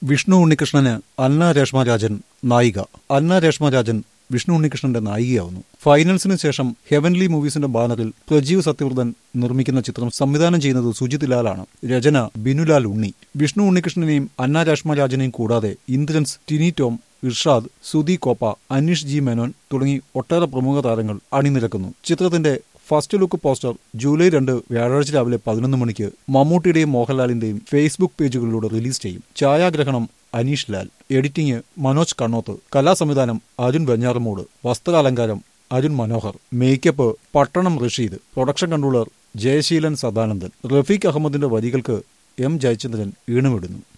വിഷ്ണു ഉണ്ണികൃഷ്ണന് അന്ന രേഷ്മരാജൻ നായിക അന്ന രേഷ്മരാജൻ വിഷ്ണു ഉണ്ണികൃഷ്ണന്റെ നായികയാവുന്നു ഫൈനൽസിന് ശേഷം ഹെവൻലി മൂവീസിന്റെ ബാനറിൽ പ്രജീവ് സത്യവ്രതൻ നിർമ്മിക്കുന്ന ചിത്രം സംവിധാനം ചെയ്യുന്നത് സുജിത് ലാലാണ് രചന ബിനുലാൽ ഉണ്ണി വിഷ്ണു ഉണ്ണികൃഷ്ണനെയും അന്ന രേഷ്മരാജനെയും കൂടാതെ ഇന്ദ്രൻസ് ടിനി ടോം ഇർഷാദ് സുധി കോപ്പ അനീഷ് ജി മേനോൻ തുടങ്ങി ഒട്ടേറെ പ്രമുഖ താരങ്ങൾ അണിനിരക്കുന്നു ചിത്രത്തിന്റെ ഫസ്റ്റ് ലുക്ക് പോസ്റ്റർ ജൂലൈ രണ്ട് വ്യാഴാഴ്ച രാവിലെ പതിനൊന്ന് മണിക്ക് മമ്മൂട്ടിയുടെയും മോഹൻലാലിന്റെയും ഫേസ്ബുക്ക് പേജുകളിലൂടെ റിലീസ് ചെയ്യും ഛായാഗ്രഹണം അനീഷ് ലാൽ എഡിറ്റിംഗ് മനോജ് കണ്ണോത്ത് കലാസംവിധാനം അരുൺ വെഞ്ഞാറമൂട് വസ്ത്രാലങ്കാരം Arun Manohar makeup Pattanam Rasheed production controller Jayaseelan Sadanandan Rafeeq അഹമ്മദിന്റെ വരികൾക്ക് എം ജയചന്ദ്രൻ ഈണമിടുന്നു